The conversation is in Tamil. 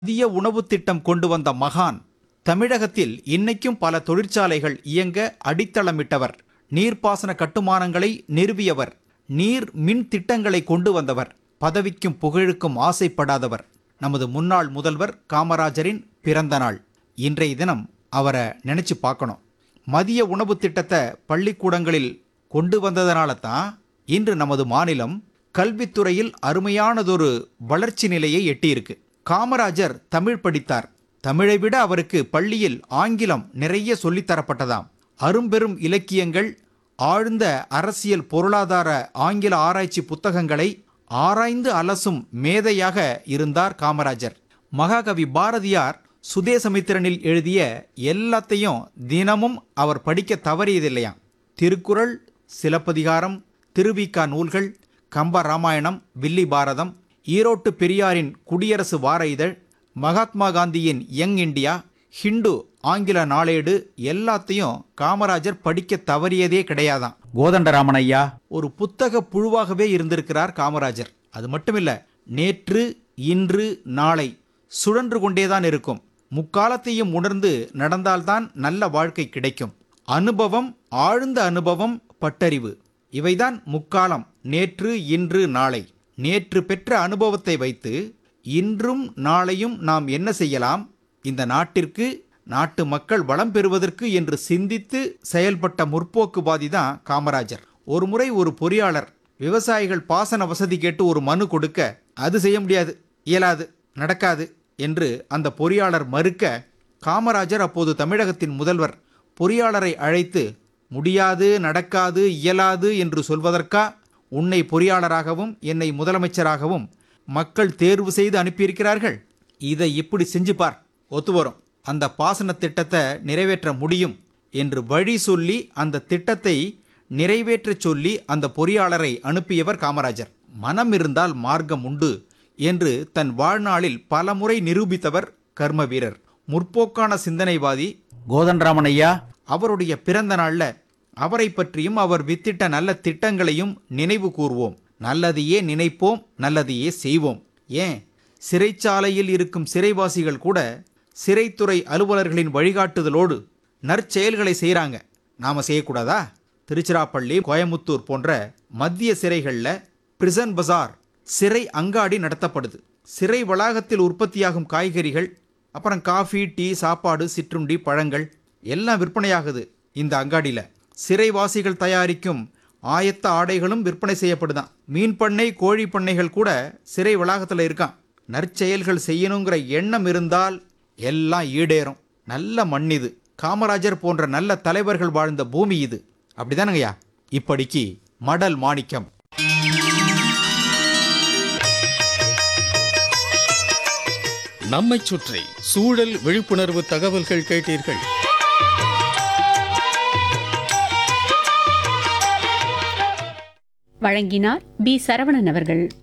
மதிய உணவு திட்டம் கொண்டு வந்த மகான் தமிழகத்தில் இன்னைக்கும் பல தொழிற்சாலைகள் இயங்க அடித்தளமிட்டவர் நீர்ப்பாசன கட்டுமானங்களை நிறுவியவர் நீர் மின் திட்டங்களை கொண்டு வந்தவர் பதவிக்கும் புகழுக்கும் ஆசைப்படாதவர் நமது முன்னாள் முதல்வர் காமராஜரின் பிறந்த நாள் இன்றைய தினம் அவரை நினைச்சு பார்க்கணும் மதிய உணவு திட்டத்தை பள்ளிக்கூடங்களில் கொண்டு வந்ததனால தான் இன்று நமது மாநிலம் கல்வித்துறையில் அருமையானதொரு வளர்ச்சி நிலையை எட்டியிருக்கு காமராஜர் தமிழ் படித்தார் தமிழை விட அவருக்கு பள்ளியில் ஆங்கிலம் நிறைய சொல்லித் தரப்பட்டதாம் அரும்பெரும் இலக்கியங்கள் ஆழ்ந்த அரசியல் பொருளாதார ஆங்கில ஆராய்ச்சி புத்தகங்களை ஆராய்ந்து அலசும் மேதையாக இருந்தார் காமராஜர் மகாகவி பாரதியார் சுதேசமித்திரனில் எழுதிய எல்லாத்தையும் தினமும் அவர் படிக்க தவறியதில்லையாம் திருக்குறள் சிலப்பதிகாரம் திருவிக்கா நூல்கள் கம்ப ராமாயணம் வில்லி பாரதம் ஈரோட்டு பெரியாரின் குடியரசு வார இதழ் மகாத்மா காந்தியின் யங் இந்தியா ஹிண்டு ஆங்கில நாளேடு எல்லாத்தையும் காமராஜர் படிக்க தவறியதே கிடையாதாம் கோதண்டராமன் ஐயா ஒரு புத்தக புழுவாகவே இருந்திருக்கிறார் காமராஜர் அது மட்டுமில்ல நேற்று இன்று நாளை சுழன்று கொண்டேதான் இருக்கும் முக்காலத்தையும் உணர்ந்து நடந்தால்தான் நல்ல வாழ்க்கை கிடைக்கும் அனுபவம் ஆழ்ந்த அனுபவம் பட்டறிவு இவைதான் முக்காலம் நேற்று இன்று நாளை நேற்று பெற்ற அனுபவத்தை வைத்து இன்றும் நாளையும் நாம் என்ன செய்யலாம் இந்த நாட்டிற்கு நாட்டு மக்கள் வளம் பெறுவதற்கு என்று சிந்தித்து செயல்பட்ட முற்போக்குவாதி தான் காமராஜர் ஒரு முறை ஒரு பொறியாளர் விவசாயிகள் பாசன வசதி கேட்டு ஒரு மனு கொடுக்க அது செய்ய முடியாது இயலாது நடக்காது என்று அந்த பொறியாளர் மறுக்க காமராஜர் அப்போது தமிழகத்தின் முதல்வர் பொறியாளரை அழைத்து முடியாது நடக்காது இயலாது என்று சொல்வதற்கா உன்னை பொறியாளராகவும் என்னை முதலமைச்சராகவும் மக்கள் தேர்வு செய்து அனுப்பியிருக்கிறார்கள் இதை இப்படி செஞ்சு பார் ஒத்து வரும் அந்த பாசன திட்டத்தை நிறைவேற்ற முடியும் என்று வழி சொல்லி அந்த திட்டத்தை நிறைவேற்றச் சொல்லி அந்த பொறியாளரை அனுப்பியவர் காமராஜர் மனம் இருந்தால் மார்க்கம் உண்டு என்று தன் வாழ்நாளில் பலமுறை நிரூபித்தவர் கர்ம வீரர் முற்போக்கான சிந்தனைவாதி கோதண்டராமன் ஐயா அவருடைய பிறந்த நாள்ல அவரை பற்றியும் அவர் வித்திட்ட நல்ல திட்டங்களையும் நினைவு கூர்வோம் நல்லதையே நினைப்போம் நல்லதையே செய்வோம் ஏன் சிறைச்சாலையில் இருக்கும் சிறைவாசிகள் கூட சிறைத்துறை அலுவலர்களின் வழிகாட்டுதலோடு நற்செயல்களை செய்கிறாங்க நாம செய்யக்கூடாதா திருச்சிராப்பள்ளி கோயமுத்தூர் போன்ற மத்திய சிறைகளில் பிரிசன் பஜார் சிறை அங்காடி நடத்தப்படுது சிறை வளாகத்தில் உற்பத்தியாகும் காய்கறிகள் அப்புறம் காஃபி டீ சாப்பாடு சிற்றுண்டி பழங்கள் எல்லாம் விற்பனையாகுது இந்த அங்காடியில் சிறைவாசிகள் தயாரிக்கும் ஆயத்த ஆடைகளும் விற்பனை செய்யப்படுதான் மீன் பண்ணை கோழி பண்ணைகள் கூட சிறை வளாகத்தில் இருக்கான் நற்செயல்கள் செய்யணுங்கிற எண்ணம் இருந்தால் எல்லாம் ஈடேறும் நல்ல மண் இது காமராஜர் போன்ற நல்ல தலைவர்கள் வாழ்ந்த பூமி இது அப்படிதானங்கய்யா இப்படிக்கு மடல் மாணிக்கம் நம்மைச் சுற்றி சூழல் விழிப்புணர்வு தகவல்கள் கேட்டீர்கள் வழங்கினார் பி சரவணன் அவர்கள்